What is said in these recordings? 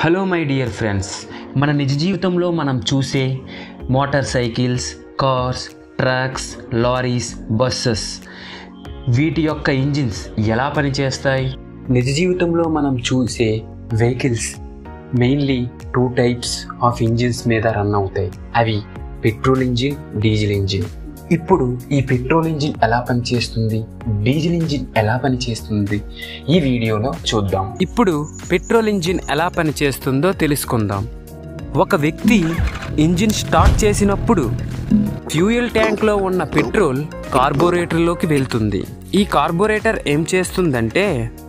hello my dear friends మన నిజ జీవితంలో మనం చూసే motorcycles cars trucks lorries buses వీటి యొక్క ఇంజిన్స్ ఎలా పనిచేస్తాయి నిజ జీవితంలో మనం చూసే vehicles mainly two types of engines మీద రన్ అవుతాయి అవి పెట్రోల్ ఇంజిన్ డీజిల్ ఇంజిన్ ఇప్పుడు ఈ పెట్రోల్ ఇంజిన్ ఎలా పనిచేస్తుంది డీజిల్ ఇంజిన్ ఎలా పనిచేస్తుంది ఈ వీడియోలో చూద్దాం ఇప్పుడు పెట్రోల్ ఇంజిన్ ఎలా పనిచేస్తుందో తెలుసుకుందాం ఒక వ్యక్తి ఇంజిన్ స్టార్ట్ చేసినప్పుడు ఫ్యూయల్ ట్యాంక్లో ఉన్న పెట్రోల్ కార్బోరేటర్లోకి వెళ్తుంది ఈ కార్బోరేటర్ ఏం చేస్తుందంటే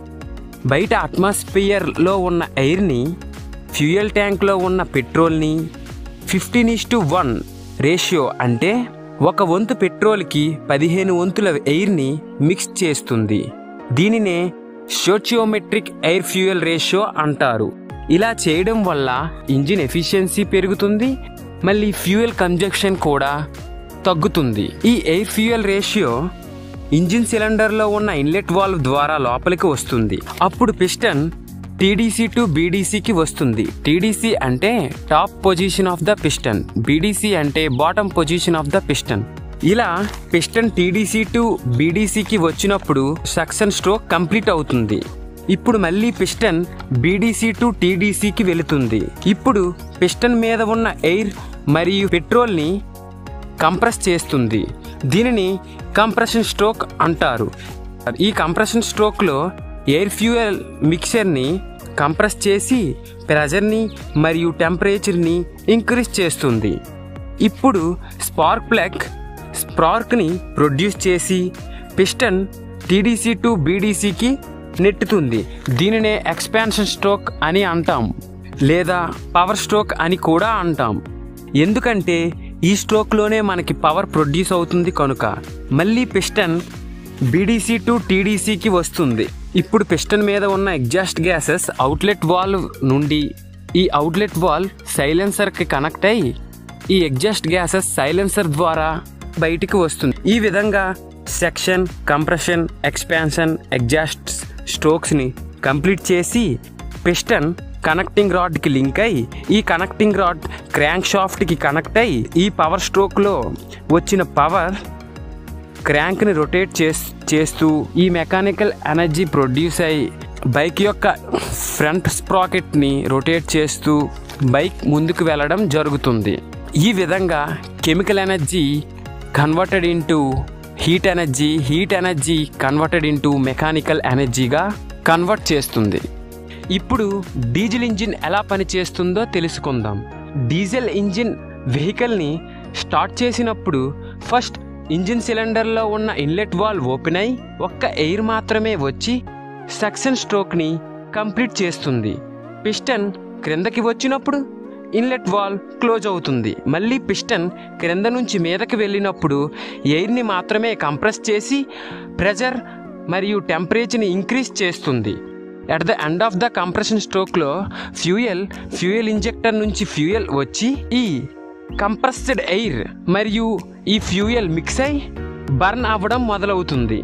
బయట అట్మాస్ఫియర్లో ఉన్న ఎయిర్ని ఫ్యూయల్ ట్యాంక్లో ఉన్న పెట్రోల్ని fifteen is to one ratio అంటే ఒక వంతు పెట్రోల్కి పదిహేను వంతుల ఎయిర్ని మిక్స్ చేస్తుంది దీనినే సోచియోమెట్రిక్ ఎయిర్ ఫ్యూయల్ రేషియో అంటారు ఇలా చేయడం వల్ల ఇంజిన్ ఎఫిషియన్సీ పెరుగుతుంది మళ్ళీ ఫ్యూయల్ కన్జక్షన్ కూడా తగ్గుతుంది ఈ ఎయిర్ ఫ్యూయల్ రేషియో ఇంజిన్ సిలిండర్లో ఉన్న ఇన్లెట్ వాల్వ్ ద్వారా లోపలికి వస్తుంది అప్పుడు పిస్టన్ టీడీసీ టు బీడీసీకి వస్తుంది టీడీసీ అంటే top position of the piston BDC అంటే bottom position of the piston ఇలా పిస్టన్ టీడీసీ టు బీడీసీకి వచ్చినప్పుడు సక్షన్ స్ట్రోక్ కంప్లీట్ అవుతుంది ఇప్పుడు మళ్ళీ పిస్టన్ బీడీసీ టు టీడీసీకి వెళుతుంది ఇప్పుడు పిస్టన్ మీద ఉన్న ఎయిర్ మరియు పెట్రోల్ని కంప్రెస్ చేస్తుంది దీనిని కంప్రెషన్ స్ట్రోక్ అంటారు ఈ కంప్రెషన్ స్ట్రోక్లో ఎయిర్ ఫ్యూయల్ మిక్చర్ని కంప్రెస్ చేసి ప్రెజర్ని మరియు టెంపరేచర్ని ఇంక్రీజ్ చేస్తుంది ఇప్పుడు స్పార్క్ ప్లగ్ స్పార్క్ని ప్రొడ్యూస్ చేసి పిస్టన్ టీడీసీ టు బీడీసీకి నెట్టుతుంది దీనినే ఎక్స్పాన్షన్ స్ట్రోక్ అని అంటాం లేదా పవర్ స్ట్రోక్ అని కూడా అంటాం ఎందుకంటే ఈ స్ట్రోక్లోనే మనకి పవర్ ప్రొడ్యూస్ అవుతుంది కనుక మళ్ళీ పిస్టన్ బీడీసీ టు టీడీసీకి వస్తుంది ఇప్పుడు పిస్టన్ మీద ఉన్న ఎగ్జాస్ట్ గ్యాసెస్ అవుట్లెట్ వాల్వ్ నుండి ఈ అవుట్లెట్ వాల్వ్ సైలెన్సర్కి కనెక్ట్ అయ్యి ఈ ఎగ్జాస్ట్ గ్యాసెస్ సైలెన్సర్ ద్వారా బయటికి వస్తుంది ఈ విధంగా సెక్షన్ కంప్రెషన్ ఎక్స్పాన్షన్ ఎగ్జాస్ట్ స్ట్రోక్స్ని కంప్లీట్ చేసి పిస్టన్ కనెక్టింగ్ రాడ్కి లింక్ అయి ఈ కనెక్టింగ్ రాడ్ క్రాంక్ షాఫ్ట్కి కనెక్ట్ అయి ఈ పవర్ స్ట్రోక్లో వచ్చిన పవర్ క్రాంక్ని రొటేట్ చేస్ చేస్తూ ఈ మెకానికల్ ఎనర్జీ ప్రొడ్యూస్ అయ్యి బైక్ యొక్క ఫ్రంట్ స్ప్రాకెట్ని రొటేట్ చేస్తూ బైక్ ముందుకు వెళ్ళడం జరుగుతుంది ఈ విధంగా chemical energy converted into heat energy heat energy converted into mechanical ఎనర్జీగా కన్వర్ట్ చేస్తుంది ఇప్పుడు డీజిల్ ఇంజిన్ ఎలా పనిచేస్తుందో తెలుసుకుందాం డీజిల్ ఇంజిన్ వెహికల్ని స్టార్ట్ చేసినప్పుడు ఫస్ట్ ఇంజిన్ సిలిండర్లో ఉన్న ఇన్లెట్ వాల్ ఓపెన్ అయి ఒక్క ఎయిర్ మాత్రమే వచ్చి సక్షన్ స్ట్రోక్ని కంప్లీట్ చేస్తుంది పిస్టన్ క్రిందకి వచ్చినప్పుడు ఇన్లెట్ వాల్ క్లోజ్ అవుతుంది మళ్ళీ పిస్టన్ క్రింద నుంచి మీదకి వెళ్ళినప్పుడు ఎయిర్ని మాత్రమే కంప్రెస్ చేసి ప్రెజర్ మరియు టెంపరేచర్ని ఇంక్రీజ్ చేస్తుంది at the end of the compression స్ట్రోక్లో ఫ్యూయల్ ఫ్యూయల్ ఇంజెక్టర్ నుంచి ఫ్యూయల్ వచ్చి ఈ కంప్రెస్డ్ ఎయిర్ మరియు ఈ ఫ్యూయల్ మిక్స్ అయి బర్న్ అవ్వడం మొదలవుతుంది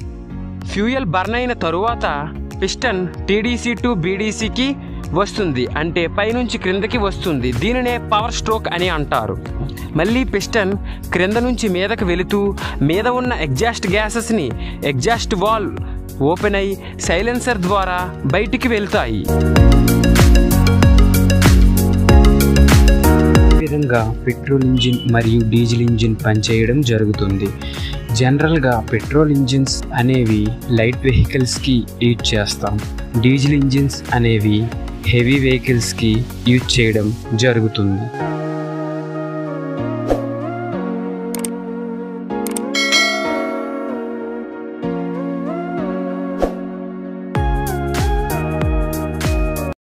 ఫ్యూయల్ బర్న్ అయిన తరువాత పిస్టన్ టీడీసీ టు బీడీసీకి వస్తుంది అంటే పైనుంచి క్రిందకి వస్తుంది దీనినే పవర్ స్ట్రోక్ అని అంటారు మళ్ళీ పిస్టన్ క్రింద నుంచి మీదకి వెళుతూ మీద ఉన్న ఎగ్జాస్ట్ గ్యాసెస్ని ఎగ్జాస్ట్ వాల్ ఓపెన్ అయి సైలెన్సర్ ద్వారా బయటికి వెళ్తాయి ఈ విధంగా పెట్రోల్ ఇంజిన్ మరియు డీజిల్ ఇంజిన్ పనిచేయడం జరుగుతుంది జనరల్గా పెట్రోల్ ఇంజిన్స్ అనేవి లైట్ వెహికల్స్కి యూజ్ చేస్తాం డీజిల్ ఇంజిన్స్ అనేవి హెవీ వెహికల్స్కి యూజ్ చేయడం జరుగుతుంది